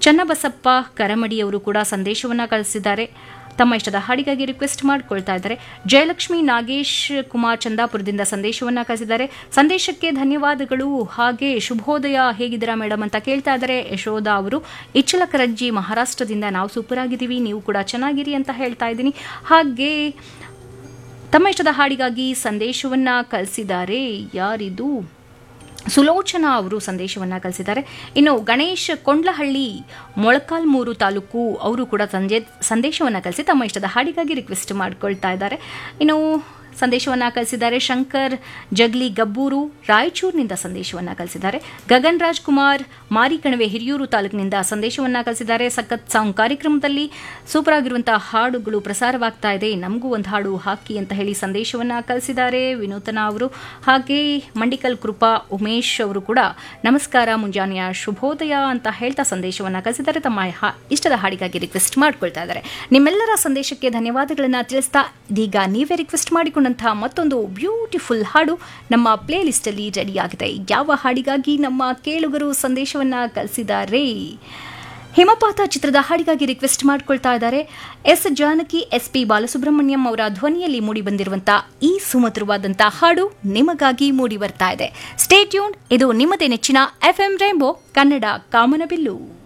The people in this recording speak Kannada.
ಚನ್ನಬಸಪ್ಪ ಕರಮಡಿಯವರು ಕೂಡ ಸಂದೇಶವನ್ನ ಕಳಿಸಿದ್ದಾರೆ ತಮ್ಮ ಇಷ್ಟದ ಹಾಡಿಗಾಗಿ ರಿಕ್ವೆಸ್ಟ್ ಮಾಡ್ಕೊಳ್ತಾ ಇದ್ದಾರೆ ಜಯಲಕ್ಷ್ಮಿ ನಾಗೇಶ್ ಕುಮಾರ್ ಚಂದಾಪುರದಿಂದ ಸಂದೇಶವನ್ನ ಕಳಿಸಿದ್ದಾರೆ ಸಂದೇಶಕ್ಕೆ ಧನ್ಯವಾದಗಳು ಹಾಗೆ ಶುಭೋದಯ ಹೇಗಿದ್ದೀರಾ ಮೇಡಮ್ ಅಂತ ಕೇಳ್ತಾ ಇದ್ದಾರೆ ಯಶೋಧ ಅವರು ಇಚ್ಚಲಕರಂಜಿ ಮಹಾರಾಷ್ಟ್ರದಿಂದ ನಾವು ಸೂಪರ್ ಆಗಿದ್ದೀವಿ ನೀವು ಕೂಡ ಚೆನ್ನಾಗಿರಿ ಅಂತ ಹೇಳ್ತಾ ಇದ್ದೀನಿ ಹಾಗೆ ತಮ್ಮ ಇಷ್ಟದ ಹಾಡಿಗಾಗಿ ಸಂದೇಶವನ್ನ ಕಳಿಸಿದ್ದಾರೆ ಯಾರಿದು ಸುಲೋಚನಾ ಅವರು ಸಂದೇಶವನ್ನ ಕಳಿಸಿದ್ದಾರೆ ಇನ್ನು ಗಣೇಶ್ ಕೊಂಡ್ಲಹಳ್ಳಿ ಮೊಳಕಾಲ್ಮೂರು ತಾಲೂಕು ಅವರು ಕೂಡ ಸಂಜೆ ಸಂದೇಶವನ್ನ ಕಳಿಸಿ ತಮ್ಮ ಇಷ್ಟದ ಹಾಡಿಗಾಗಿ ರಿಕ್ವೆಸ್ಟ್ ಮಾಡ್ಕೊಳ್ತಾ ಇದ್ದಾರೆ ಇನ್ನು ಸಂದೇಶವನ್ನ ಕಳಿಸಿದ್ದಾರೆ ಶಂಕರ್ ಜಗ್ಲಿ ಗಬ್ಬೂರು ರಾಯಚೂರಿನಿಂದ ಸಂದೇಶವನ್ನ ಕಳಿಸಿದ್ದಾರೆ ಗಗನ್ ರಾಜ್ ಕುಮಾರ್ ಮಾರಿಕಣವೆ ಹಿರಿಯೂರು ತಾಲೂಕಿನಿಂದ ಸಂದೇಶವನ್ನ ಕಳಿಸಿದ್ದಾರೆ ಸಖತ್ ಸಾಂಗ್ ಕಾರ್ಯಕ್ರಮದಲ್ಲಿ ಸೂಪರ್ ಆಗಿರುವಂತಹ ಹಾಡುಗಳು ಪ್ರಸಾರವಾಗ್ತಾ ಇದೆ ನಮಗೂ ಒಂದು ಹಾಡು ಹಾಕಿ ಅಂತ ಹೇಳಿ ಸಂದೇಶವನ್ನ ಕಳಿಸಿದ್ದಾರೆ ವಿನೂತನ ಅವರು ಹಾಗೆ ಮಂಡಿಕಲ್ ಕೃಪಾ ಉಮೇಶ್ ಅವರು ಕೂಡ ನಮಸ್ಕಾರ ಮುಂಜಾನೆಯ ಶುಭೋದಯ ಅಂತ ಹೇಳ್ತಾ ಸಂದೇಶವನ್ನ ಕಳಿಸಿದ್ದಾರೆ ತಮ್ಮ ಹಾ- ಇಷ್ಟದ ಹಾಡಿಗಾಗಿ ರಿಕ್ವೆಸ್ಟ್ ಮಾಡ್ಕೊಳ್ತಾ ಇದ್ದಾರೆ ನಿಮ್ಮೆಲ್ಲರ ಸಂದೇಶಕ್ಕೆ ಧನ್ಯವಾದಗಳನ್ನ ತಿಳಿಸ್ತಾ ಇದೀಗ ನೀವೇ ರಿಕ್ವೆಸ್ಟ್ ಮಾಡಿಕೊಂಡಂತಹ ಮತ್ತೊಂದು ಬ್ಯೂಟಿಫುಲ್ ಹಾಡು ನಮ್ಮ ಪ್ಲೇ ಲಿಸ್ಟ್ ಅಲ್ಲಿ ರೆಡಿ ಆಗಿದೆ ಯಾವ ಹಾಡಿಗಾಗಿ ನಮ್ಮ ಕೇಳುಗರು ಸಂದೇಶವನ್ನ ಕಳಿಸಿದ್ದಾರೆ ಹಿಮಪಾತ ಚಿತ್ರದ ಹಾಡಿಗಾಗಿ ರಿಕ್ವೆಸ್ಟ್ ಮಾಡ್ಕೊಳ್ತಾ ಇದ್ದಾರೆ S Janaki S P Balasubrahmanyam ಅವರ ಧ್ವನಿಯಲ್ಲಿ ಮೂಡಿ ಬಂದಿರುವಂತಹ ಈ ಸುಮಧುರವಾದಂತಹ ಹಾಡು ನಿಮಗಾಗಿ ಮೂಡಿ ಬರ್ತಾ ಇದೆ ಸ್ಟೇಟ್ಯೂನ್ ಇದು ನಿಮ್ಮದೇ ನೆಚ್ಚಿನ ಎಫ್ ಎಂ ರೇಂಬೋ ಕನ್ನಡ ಕಾಮನಬಿಲ್ಲು